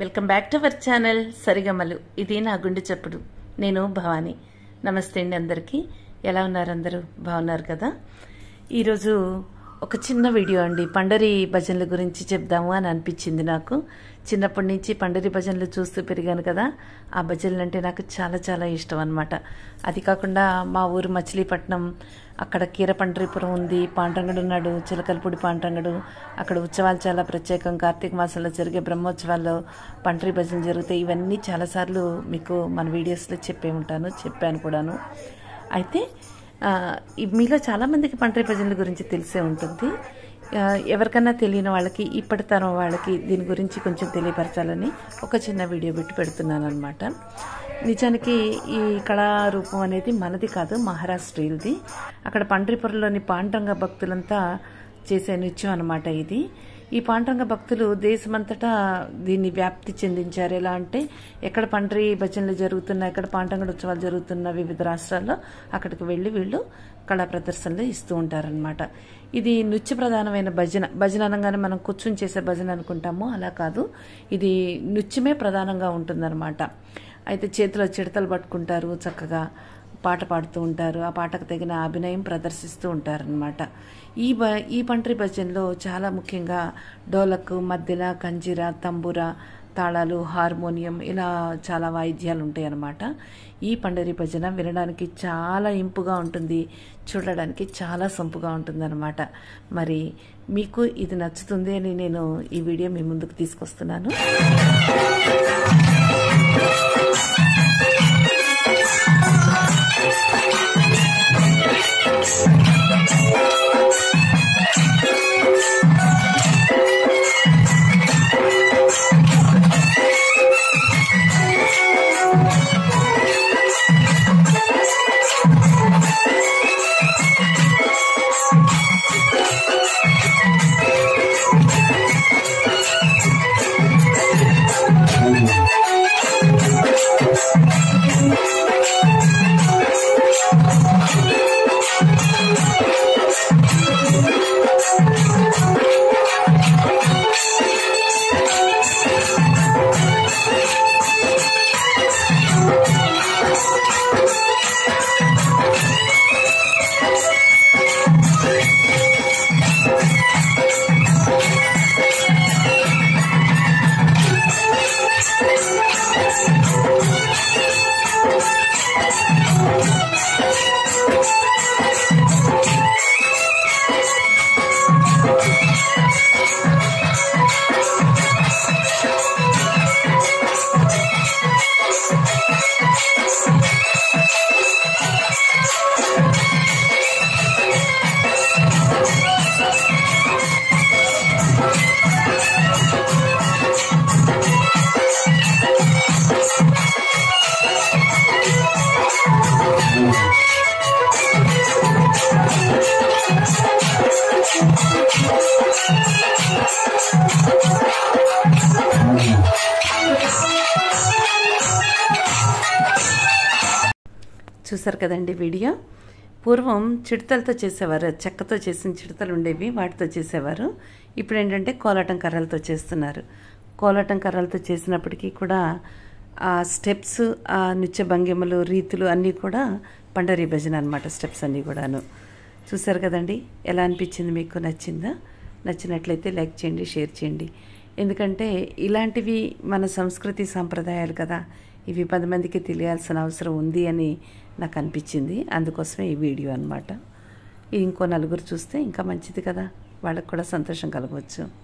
welcome back to our channel Sarigamalu ఇది నా గుండె చప్పుడు నేను భవాని నమస్తే అండి అందరికీ ఎలా ఉన్నారు అందరూ బాగున్నారు కదా ఈరోజు ఒక చిన్న వీడియో అండి పండరి భజనల గురించి చెప్దాము అని అనిపించింది నాకు చిన్నప్పటి నుంచి పండరి భజనలు చూస్తూ పెరిగాను కదా ఆ భజనలు అంటే నాకు చాలా చాలా ఇష్టం అనమాట అది కాకుండా మా ఊరు మచిలీపట్నం అక్కడ కీర పండరీపురం ఉంది పాండ్రంగడు ఉన్నాడు చిలకలపూడి పాండ్రంగడు అక్కడ ఉత్సవాలు చాలా ప్రత్యేకం కార్తీక మాసంలో జరిగే బ్రహ్మోత్సవాల్లో పంటరీ భజనలు జరుగుతాయి ఇవన్నీ చాలాసార్లు మీకు మన వీడియోస్లో చెప్పే ఉంటాను చెప్పాను కూడాను అయితే ఆ, ఈ మీలో చాలామందికి పంటరీ భజనల గురించి తెలిసే ఉంటుంది ఆ, ఎవరికన్నా తెలియని వాళ్ళకి ఇప్పటి తరం వాళ్ళకి దీని గురించి కొంచెం తెలియపరచాలని ఒక చిన్న వీడియో పెట్టి పెడుతున్నాను అనమాట నిజానికి ఈ కళారూపం అనేది మనది కాదు మహారాష్ట్రీయులది అక్కడ పండ్రిపురంలోని పాండ్రంగ భక్తులంతా చేసే నృత్యం అనమాట ఇది ఈ పాండ్రంగ భక్తులు దేశమంతటా దీన్ని వ్యాప్తి చెందించారు ఎలా అంటే ఎక్కడ పండ్రి భజనలు జరుగుతున్నా ఎక్కడ పాండ్రంగ ఉత్సవాలు జరుగుతున్న వివిధ రాష్ట్రాల్లో అక్కడికి వెళ్ళి వీళ్ళు కళా ప్రదర్శనలు ఇస్తూ ఉంటారనమాట ఇది నృత్య ప్రధానమైన భజన భజన అనగానే మనం కూర్చుని చేసే భజన అనుకుంటాము అలా కాదు ఇది నృత్యమే ప్రధానంగా ఉంటుందన్నమాట అయితే చేతిలో చిడతలు పట్టుకుంటారు చక్కగా పాట పాడుతూ ఉంటారు ఆ పాటకు తగిన అభినయం ప్రదర్శిస్తూ ఉంటారనమాట ఈ బ ఈ పంట్రీ భజనలో చాలా ముఖ్యంగా డోలక్ మద్దెల కంజిర తంబుర తాళాలు హార్మోనియం ఇలా చాలా వాయిద్యాలు ఉంటాయి అన్నమాట ఈ పండరి భజన వినడానికి చాలా ఇంపుగా ఉంటుంది చూడడానికి చాలా సొంపుగా ఉంటుందన్నమాట మరి మీకు ఇది నచ్చుతుంది అని నేను ఈ వీడియో మీ ముందుకు తీసుకొస్తున్నాను చూసారు కదండి వీడియో పూర్వం చిడతలతో చేసేవారు చెక్కతో చేసిన చిడతలు ఉండేవి వాటితో చేసేవారు ఇప్పుడు ఏంటంటే కోలాటం కర్రలతో చేస్తున్నారు కోలాటం కర్రలతో చేసినప్పటికీ కూడా ఆ స్టెప్స్ ఆ నృత్య భంగిమలు రీతులు అన్నీ కూడా పండరీ భజన అనమాట స్టెప్స్ అన్నీ కూడాను చూసారు కదండి ఎలా అనిపించింది మీకు నచ్చిందా నచ్చినట్లయితే లైక్ చేయండి షేర్ చేయండి ఎందుకంటే ఇలాంటివి మన సంస్కృతి సాంప్రదాయాలు కదా ఇవి పది మందికి తెలియాల్సిన అవసరం ఉంది అని నాకు అనిపించింది అందుకోసమే ఈ వీడియో అనమాట ఇంకో నలుగురు చూస్తే ఇంకా మంచిది కదా వాళ్ళకు కూడా సంతోషం కలగవచ్చు